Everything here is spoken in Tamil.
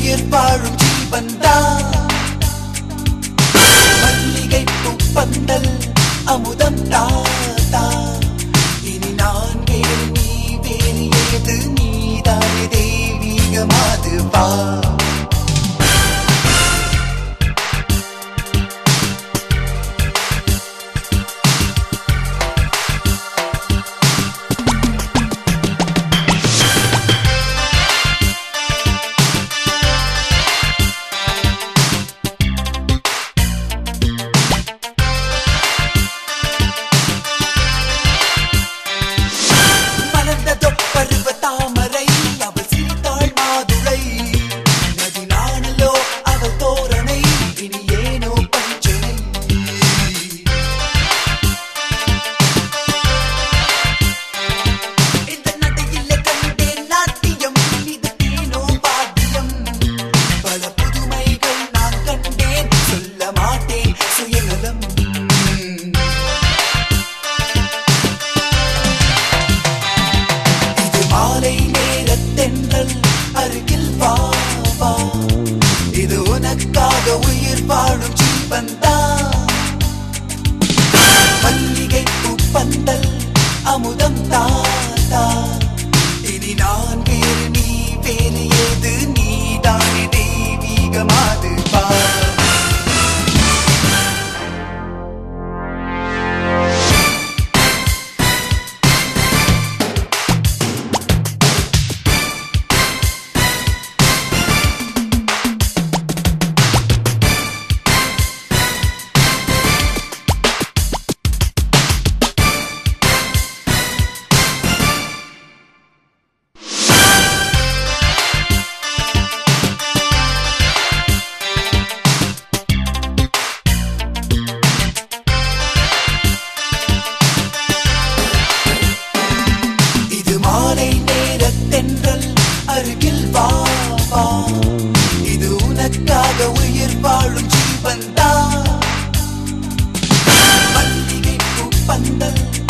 உயிர் வாழும் ஜீவன்தான் மல்லிகை பூப்பந்தல் அமுதம் தாத்தா இனி நான் வேறு நீ வேறு ஏது நீதானே தெய்வீகமாது வா மலர்ந்ததோ பருவ தாமரை அவள் சிரித்தாள் மாதுளை நதி நாணலோ அவள் தோரணை இனி ஏனோ பஞ்சனை இந்த நடையில கண்டேன் நாட்டியம் இது தேனோ பாட்டியம் பல புதுமைகள் நான் கண்டேன் சொல்ல மாட்டேன் சுயநலம் இது மாலை நேரத்தென்றல் அருகில் வா வா இது உனக்காக உயிர் வாழும் ஜீவன்தான் மல்லிகை பூப்பந்தல் அமுதம் தாத்தா இனி நான் வேறு நீ வேறு ஏது நீதானே தெய்வீகமாது பா இது மாலை நேரத்தென்றல் அருகில் வா வா இது உனக்காக உயிர் வாழும் ஜீவன்தான் மல்லிகை பூ பந்தல்